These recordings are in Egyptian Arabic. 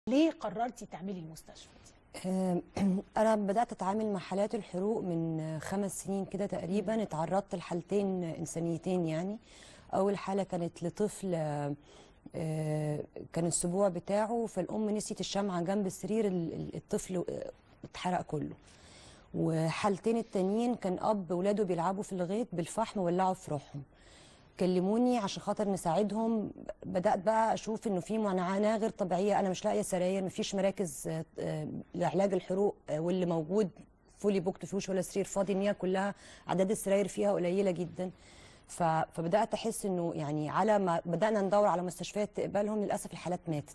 ليه قررتي تعملي المستشفى دي؟ آه، أنا بدأت أتعامل مع حالات الحروق من خمس سنين كده تقريبا اتعرضت لحالتين إنسانيتين يعني أول حالة كانت لطفل آه، كان السبوع بتاعه فالأم نسيت الشمعة جنب السرير ال- ال- الطفل آه، اتحرق كله وحالتين التانيين كان أب ولاده بيلعبوا في الغيط بالفحم ولعوا في روحهم كلموني عشان خاطر نساعدهم بدات بقى اشوف انه في معاناه غير طبيعيه انا مش لاقيه سراير مفيش مراكز آه، آه، لعلاج الحروق آه، واللي موجود فولي بوكت فيهوش ولا سرير فاضي ان هي كلها عدد السراير فيها قليله جدا ف- فبدات احس انه يعني على ما بدانا ندور على مستشفيات تقبلهم للاسف الحالات ماتت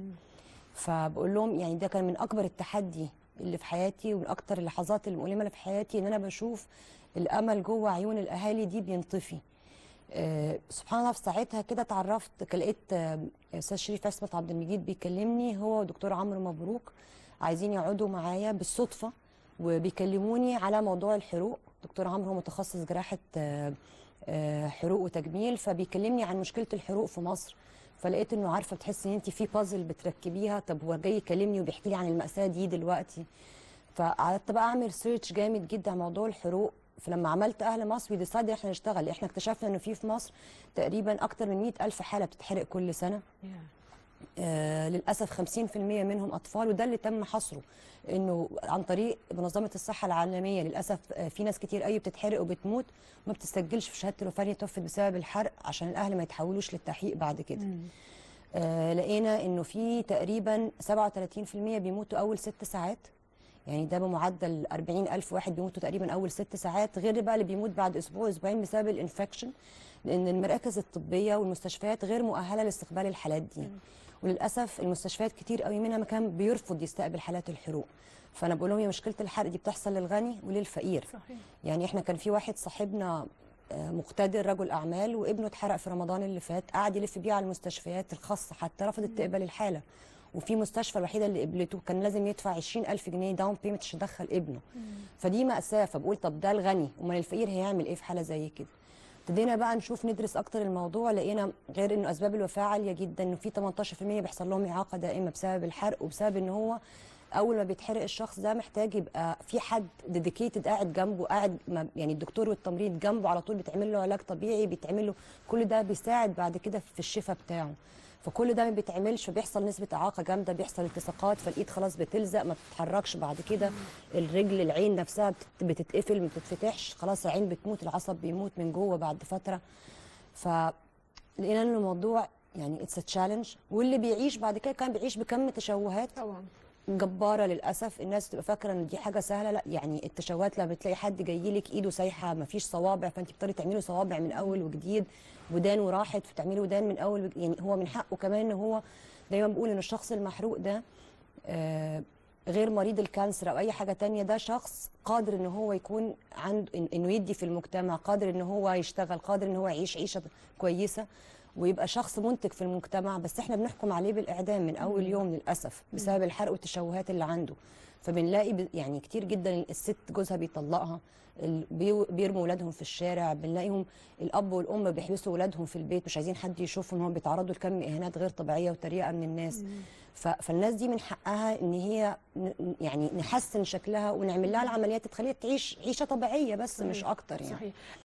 فبقول لهم يعني ده كان من اكبر التحدي اللي في حياتي ومن اكتر اللحظات المؤلمه اللي في حياتي ان انا بشوف الامل جوه عيون الاهالي دي بينطفي آه، سبحان الله في ساعتها كده اتعرفت كان لقيت آه، استاذ شريف عصمت عبد المجيد بيكلمني هو ودكتور عمرو مبروك عايزين يقعدوا معايا بالصدفه وبيكلموني على موضوع الحروق دكتور عمرو هو متخصص جراحه آه، آه، حروق وتجميل فبيكلمني عن مشكله الحروق في مصر فلقيت انه عارفه بتحسي ان انت في بازل بتركبيها طب هو جاي يكلمني وبيحكي لي عن الماساه دي دلوقتي فقعدت بقى اعمل سيرش جامد جدا عن موضوع الحروق فلما عملت اهل مصر وديسايد احنا نشتغل احنا اكتشفنا انه في في مصر تقريبا اكتر من 100 الف حاله بتتحرق كل سنه آه للاسف 50% منهم اطفال وده اللي تم حصره انه عن طريق منظمه الصحه العالميه للاسف آه في ناس كتير قوي بتتحرق وبتموت وما بتسجلش في شهاده الوفاه إن هي توفت بسبب الحرق عشان الاهل ما يتحولوش للتحقيق بعد كده آه لقينا انه في تقريبا 37% بيموتوا اول ست ساعات يعني ده بمعدل 40 ألف واحد بيموتوا تقريبا أول ست ساعات غير بقى اللي بيموت بعد أسبوع أسبوعين بسبب الانفكشن لأن المراكز الطبية والمستشفيات غير مؤهلة لاستقبال الحالات دي وللأسف المستشفيات كتير قوي منها مكان بيرفض يستقبل حالات الحروق فأنا بقول لهم هي مشكلة الحرق دي بتحصل للغني وللفقير صحيح يعني احنا كان في واحد صاحبنا آه، مقتدر رجل اعمال وابنه اتحرق في رمضان اللي فات قعد يلف بيه على المستشفيات الخاصه حتى رفضت تقبل الحاله وفي مستشفى الوحيده اللي قبلته كان لازم يدفع 20000 جنيه داون بيمنت عشان يدخل ابنه فدي ماساه فبقول طب ده الغني امال الفقير هيعمل ايه في حاله زي كده ابتدينا بقى نشوف ندرس اكتر الموضوع لقينا غير انه اسباب الوفاه عاليه جدا انه في 18% بيحصل لهم اعاقه دائمه بسبب الحرق وبسبب ان هو اول ما بيتحرق الشخص ده محتاج يبقى في حد ديديكيتد قاعد جنبه قاعد ما- يعني الدكتور والتمريض جنبه على طول بيتعمل له علاج طبيعي بيتعمل له كل ده بيساعد بعد كده في الشفاء بتاعه فكل ده ما بيتعملش فبيحصل نسبه اعاقه جامده بيحصل التصاقات فالايد خلاص بتلزق ما بتتحركش بعد كده الرجل العين نفسها بتت- بتتقفل ما بتتفتحش خلاص العين بتموت العصب بيموت من جوه بعد فتره فلقينا ان الموضوع يعني اتس تشالنج واللي بيعيش بعد كده كان بيعيش بكم تشوهات طبعا جباره للاسف الناس تبقى فاكره ان دي حاجه سهله لا يعني التشوهات لما بتلاقي حد جاي لك ايده سايحه ما فيش صوابع فانت بتضطري تعملي صوابع من اول وجديد ودانه راحت فتعملي ودان من اول وجديد يعني هو من حقه كمان ان هو دايما بقول ان الشخص المحروق ده آه غير مريض الكانسر او اي حاجه تانية ده شخص قادر ان هو يكون عنده إن- انه يدي في المجتمع قادر ان هو يشتغل قادر ان هو يعيش عيشه كويسه ويبقى شخص منتج في المجتمع بس احنا بنحكم عليه بالاعدام من اول يوم للاسف بسبب الحرق والتشوهات اللي عنده فبنلاقي ب- يعني كتير جدا الست جوزها بيطلقها ال- بيو- بيرموا ولادهم في الشارع بنلاقيهم الاب والام بيحبسوا ولادهم في البيت مش عايزين حد يشوفهم ان هم بيتعرضوا لكم اهانات غير طبيعيه وتريقه من الناس ف- فالناس دي من حقها ان هي ن- يعني نحسن شكلها ونعمل لها العمليات تخليها تعيش عيشه طبيعيه بس مش صحيح. اكتر يعني صحيح